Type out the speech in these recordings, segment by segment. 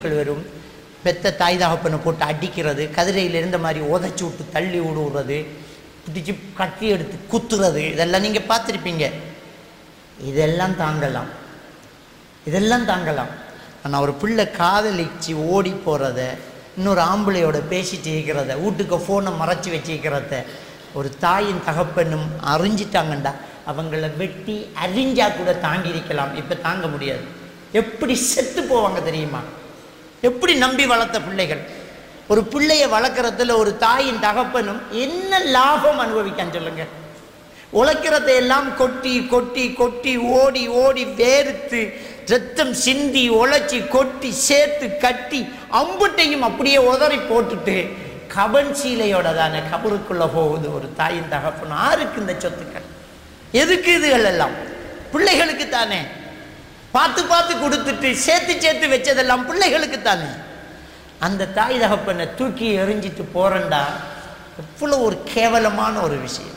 வரும் பெத்த தாய் தகப்பனை போட்டு அடிக்கிறது கதிரையில் இருந்த மாதிரி உதச்சி விட்டு தள்ளி விடுறது பிடிச்சி கட்டி எடுத்து குத்துறது இதெல்லாம் நீங்கள் பார்த்துருப்பீங்க இதெல்லாம் தாங்கலாம் இதெல்லாம் தாங்கலாம் ஆனால் ஒரு பிள்ளை காதலிச்சு ஓடி போகிறத இன்னொரு ஆம்பளையோட பேசிட்டு இருக்கிறத வீட்டுக்கு ஃபோனை மறைச்சி வச்சிருக்கிறத ஒரு தாயின் தகப்பனும் அறிஞ்சிட்டாங்கண்டா அவங்கள வெட்டி அறிஞ்சா கூட தாங்கியிருக்கலாம் இப்போ தாங்க முடியாது எப்படி செத்து போவாங்க தெரியுமா எப்படி நம்பி வளர்த்த பிள்ளைகள் ஒரு பிள்ளையை வளர்க்குறதுல ஒரு தாயின் தகப்பனும் என்ன லாபம் அனுபவிக்கான்னு சொல்லுங்க உழைக்கிறதை எல்லாம் கொட்டி கொட்டி கொட்டி ஓடி ஓடி வேர்த்து ரத்தம் சிந்தி உழைச்சி கொட்டி சேர்த்து கட்டி அம்புட்டையும் அப்படியே உதறி போட்டுட்டு கபன் சீலையோட தானே கபருக்குள்ள போகுது ஒரு தாயின் தகப்பன் ஆருக்கு இந்த சொத்துக்கள் எதுக்கு இதுகள் எல்லாம் பிள்ளைகளுக்கு தானே பார்த்து பார்த்து கொடுத்துட்டு சேர்த்து சேர்த்து வச்சதெல்லாம் பிள்ளைகளுக்கு தானே அந்த தாய் தகப்பனை தூக்கி எறிஞ்சிட்டு போறண்டா எவ்வளோ ஒரு கேவலமான ஒரு விஷயம்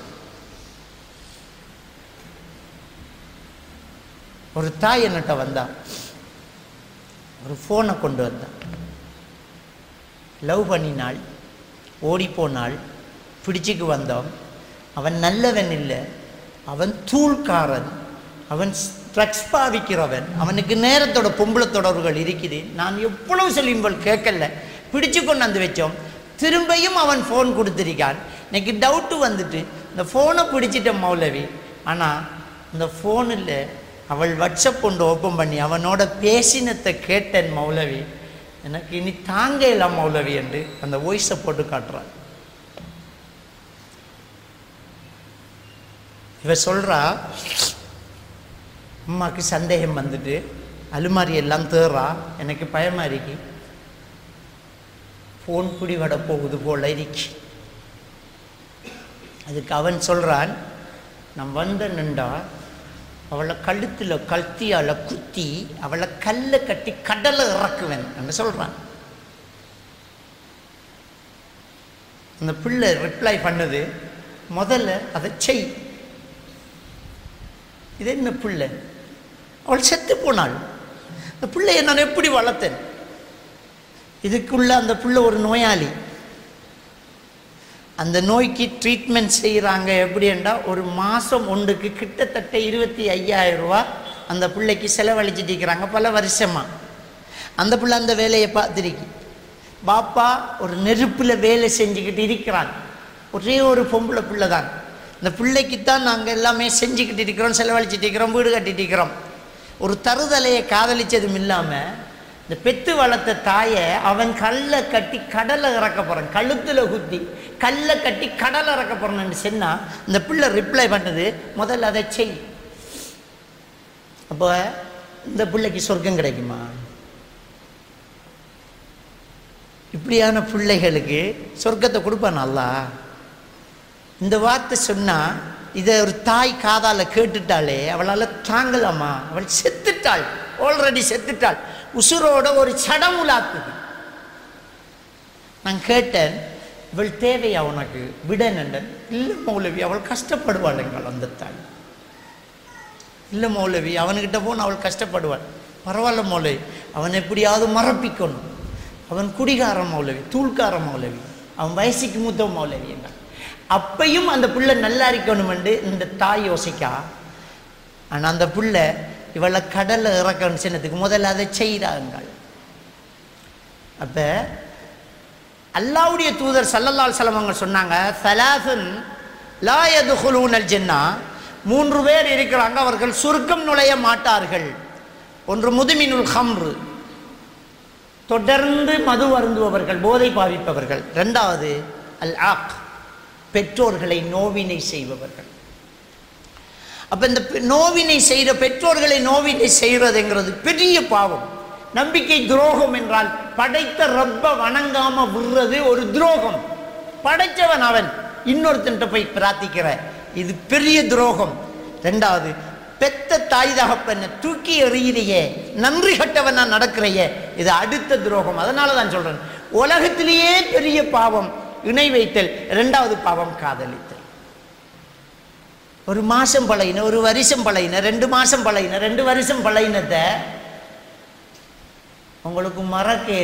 ஒரு தாய் என்னட்ட வந்தா ஒரு ஃபோனை கொண்டு வந்தா லவ் பண்ணினாள் ஓடி போனாள் பிடிச்சிக்கு வந்தோம் அவன் நல்லவன் இல்லை அவன் தூள்காரன் அவன் ட்ரக்ஸ் பாவிக்கிறவன் அவனுக்கு நேரத்தோட பொம்பளை தொடர்புகள் இருக்குது நான் எவ்வளவு சொல்லியும்போல் கேட்கல பிடிச்சு கொண்டு வந்து வச்சோம் திரும்பியும் அவன் ஃபோன் கொடுத்துருக்கான் எனக்கு டவுட்டு வந்துட்டு இந்த ஃபோனை பிடிச்சிட்ட மௌலவி ஆனால் இந்த ஃபோனில் அவள் வாட்ஸ்அப் கொண்டு ஓப்பன் பண்ணி அவனோட பேசினத்தை கேட்டேன் மௌலவி எனக்கு இனி தாங்க இல்லை மௌலவி என்று அந்த வாய்ஸை போட்டு காட்டுறான் இவ சொல்றா அம்மாவுக்கு சந்தேகம் வந்துட்டு அலுமாரி எல்லாம் தேறா எனக்கு பயமா இருக்கு ஃபோன் பிடி வட போகுது போல இருக்கு அதுக்கு அவன் சொல்றான் நான் வந்த நின்றா அவளை கழுத்தில் கல்த்தியால் குத்தி அவளை கல்லை கட்டி கடலை இறக்குவேன் என்று சொல்றான் அந்த பிள்ளை ரிப்ளை பண்ணுது முதல்ல அதை செய் இது என்ன பிள்ளை அவள் செத்து போனாள் அந்த பிள்ளையை நான் எப்படி வளர்த்தேன் இதுக்குள்ள அந்த பிள்ளை ஒரு நோயாளி அந்த நோய்க்கு ட்ரீட்மெண்ட் செய்கிறாங்க எப்படின்னா ஒரு மாதம் ஒன்றுக்கு கிட்டத்தட்ட இருபத்தி ஐயாயிரம் ரூபா அந்த பிள்ளைக்கு செலவழிச்சிட்டு இருக்கிறாங்க பல வருஷமாக அந்த பிள்ளை அந்த வேலையை பார்த்துருக்கு பாப்பா ஒரு நெருப்பில் வேலை செஞ்சுக்கிட்டு இருக்கிறான் ஒரே ஒரு பொம்பளை பிள்ளை தான் இந்த பிள்ளைக்குத்தான் நாங்கள் எல்லாமே செஞ்சுக்கிட்டு இருக்கிறோம் செலவழிச்சிட்டு இருக்கிறோம் வீடு கட்டிட்டு இருக்கிறோம் ஒரு தருதலையை காதலிச்சதும் இல்லாமல் இந்த பெத்து வளர்த்த தாயை அவன் கல்லை கட்டி கடலை இறக்க போகிறான் கழுத்தில் குத்தி கல்லை கட்டி கடலை இறக்க போகிறான்னு சொன்னால் இந்த பிள்ளை ரிப்ளை பண்ணுது முதல்ல அதை செய் அப்போ இந்த பிள்ளைக்கு சொர்க்கம் கிடைக்குமா இப்படியான பிள்ளைகளுக்கு சொர்க்கத்தை கொடுப்பான் அல்லா இந்த வார்த்தை சொன்னால் இதை ஒரு தாய் காதால் கேட்டுட்டாலே அவளால் தாங்கலாமா அவள் செத்துட்டாள் ஆல்ரெடி செத்துட்டாள் உசுரோட ஒரு சடமுலாக்குது நான் கேட்டேன் இவள் தேவையா உனக்கு விடனண்டன் இல்லை மௌலவி அவள் கஷ்டப்படுவாளுங்கள் அந்த தாய் இல்லை மௌலவி அவன்கிட்ட போன அவள் கஷ்டப்படுவாள் பரவாயில்ல மௌலவி அவன் எப்படியாவது மறப்பிக்கணும் அவன் குடிகார மௌலவி தூள்கார மௌலவி அவன் வயசுக்கு மூத்த மௌலவி என்றான் அப்பையும் அந்த பிள்ளை நல்லா இருக்கணுமெண்டு இந்த தாய் யோசிக்கா ஆனால் அந்த பிள்ளை இவளை கடலை இறக்கணும் சின்னத்துக்கு முதல்ல அதை செய்கிறாங்கள் அப்போ அல்லாவுடைய தூதர் சல்லல்லால் சலமங்க சொன்னாங்க சலாசன் லாயது ஹுலூனல் ஜென்னா மூன்று பேர் இருக்கிறாங்க அவர்கள் சுருக்கம் நுழைய மாட்டார்கள் ஒன்று முதுமினுல் ஹம்ரு தொடர்ந்து மது அருந்துபவர்கள் போதை பாவிப்பவர்கள் ரெண்டாவது அல் ஆக் பெற்றோர்களை நோவினை செய்பவர்கள் அப்போ இந்த நோவினை செய்கிற பெற்றோர்களை நோவினை செய்கிறதுங்கிறது பெரிய பாவம் நம்பிக்கை துரோகம் என்றால் படைத்த ரப்ப வணங்காம விடுறது ஒரு துரோகம் படைச்சவன் அவன் இன்னொருத்தன்ட்ட போய் பிரார்த்திக்கிற இது பெரிய துரோகம் ரெண்டாவது பெத்த தாய் தகப்பனை தூக்கி எறிகிறியே நன்றி கட்டவனா நடக்கிறையே இது அடுத்த துரோகம் அதனால தான் சொல்றேன் உலகத்திலேயே பெரிய பாவம் இணை வைத்தல் ரெண்டாவது பாவம் காதலித்தல் ஒரு மாசம் பழையின ஒரு வருஷம் பழையின ரெண்டு மாசம் பழையின ரெண்டு வருஷம் பழையினத்தை உங்களுக்கு மறக்க